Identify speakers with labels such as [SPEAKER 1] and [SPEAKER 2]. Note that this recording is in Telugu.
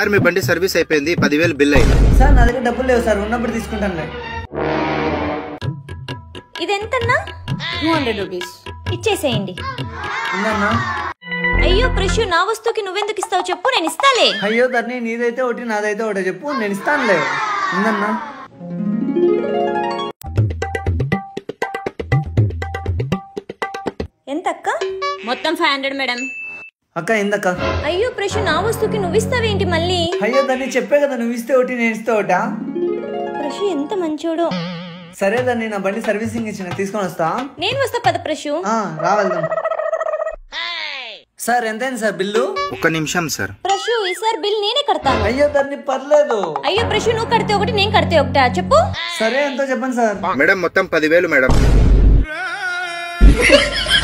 [SPEAKER 1] సార్ మీ బండి సర్వీస్ అయిపోయింది పదివేలు బిల్ అయింది
[SPEAKER 2] సార్ నా దగ్గర డబ్బులు లేవు సార్ ఉన్నప్పుడు తీసుకుంటానులే
[SPEAKER 3] ఇదెంతన్నా
[SPEAKER 4] టూ హండ్రెడ్ రూపీస్
[SPEAKER 3] ఇచ్చేసేయండి
[SPEAKER 2] ఉందన్నా
[SPEAKER 3] అయ్యో ప్రశ్యు నా వస్తువుకి నువ్వెందుకు ఇస్తావు చెప్పు నేను ఇస్తాలే
[SPEAKER 2] అయ్యో ధరణి నీదైతే ఒకటి నాదైతే ఒకటి చెప్పు నేను ఇస్తానులే ఉందన్నా
[SPEAKER 3] ఎంత అక్క
[SPEAKER 4] మొత్తం ఫైవ్ హండ్రెడ్ మేడం
[SPEAKER 2] అక్క ఎందక్క
[SPEAKER 3] అయ్యో ప్రశ్యు నా వస్తువుకి నువ్వు ఇస్తావేంటి మళ్ళీ
[SPEAKER 2] అయ్యో ధరణి చెప్పే కదా నువ్వు ఇస్తే ఒకటి నేను ఇస్తే ఒకటా
[SPEAKER 3] ప్రశ్యు ఎంత మంచోడో
[SPEAKER 2] సరే ధరణి నా బండి సర్వీసింగ్ ఇచ్చిన తీసుకొని వస్తా
[SPEAKER 3] నేను వస్తా పద ప్రశ్యు
[SPEAKER 2] ఆ, రా వెళ్దాం సార్ ఎంతైంది సార్ బిల్లు
[SPEAKER 1] ఒక్క నిమిషం సార్
[SPEAKER 3] ప్రశ్యు ఈసారి బిల్ నేనే కడతాను
[SPEAKER 2] అయ్యో ధరణి పర్లేదు
[SPEAKER 3] అయ్యో ప్రశ్యు నువ్వు కడితే ఒకటి నేను కడితే ఒకటా చెప్పు
[SPEAKER 2] సరే ఎంతో చెప్పండి సార్
[SPEAKER 1] మేడం మొత్తం పదివేలు మేడం